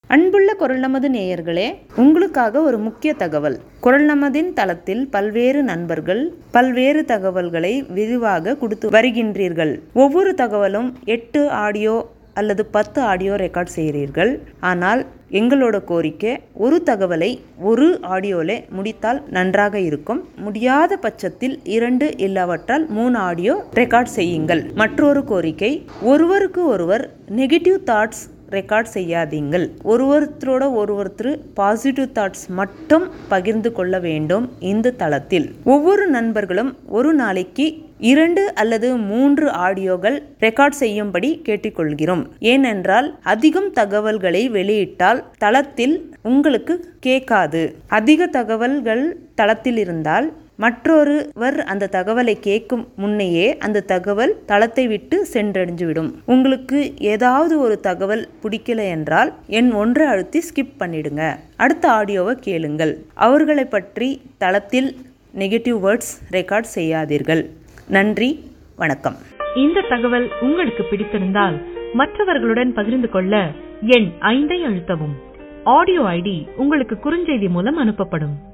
அன்புள்ள குரல் நமது நேயர்களே உங்களுக்காக ஒரு முக்கிய தகவல் குரல் நமதின் தளத்தில் பல்வேறு நண்பர்கள் பல்வேறு தகவல்களை விரிவாக கொடுத்து வருகின்றீர்கள் ஒவ்வொரு தகவலும் எட்டு ஆடியோ அல்லது பத்து ஆடியோ ரெக்கார்ட் செய்கிறீர்கள் ஆனால் எங்களோட கோரிக்கை ஒரு தகவலை ஒரு ஆடியோவில் முடித்தால் நன்றாக இருக்கும் முடியாத பட்சத்தில் இரண்டு இல்லாவற்றால் மூணு ஆடியோ ரெக்கார்ட் செய்யுங்கள் மற்றொரு கோரிக்கை ஒருவருக்கு ஒருவர் நெகட்டிவ் தாட்ஸ் ரெக்கார்ட் செய்யாதீங்கள் ஒருவருத்தரோட ஒருவருத்தர் பாசிட்டிவ் தாட்ஸ் மட்டும் பகிர்ந்து கொள்ள வேண்டும் இந்த தளத்தில் ஒவ்வொரு நண்பர்களும் ஒரு நாளைக்கு இரண்டு அல்லது மூன்று ஆடியோகள் ரெக்கார்ட் செய்யும்படி கேட்டுக்கொள்கிறோம் ஏனென்றால் அதிகம் தகவல்களை வெளியிட்டால் தளத்தில் உங்களுக்கு கேட்காது அதிக தகவல்கள் தளத்தில் இருந்தால் மற்றொருவர் அந்த தகவலை கேட்கும் முன்னையே அந்த தகவல் தளத்தை விட்டு சென்றடைஞ்சுவிடும் உங்களுக்கு ஏதாவது ஒரு தகவல் பிடிக்கல என்றால் என் ஒன்றை அழுத்தி ஸ்கிப் பண்ணிடுங்க அடுத்த ஆடியோவை கேளுங்கள் அவர்களை பற்றி தளத்தில் நெகட்டிவ் வேர்ட்ஸ் ரெக்கார்ட் செய்யாதீர்கள் நன்றி வணக்கம் இந்த தகவல் உங்களுக்கு பிடித்திருந்தால் மற்றவர்களுடன் பகிர்ந்து கொள்ள எண் ஐந்தை அழுத்தவும் ஆடியோ ஐடி உங்களுக்கு குறுஞ்செய்தி மூலம் அனுப்பப்படும்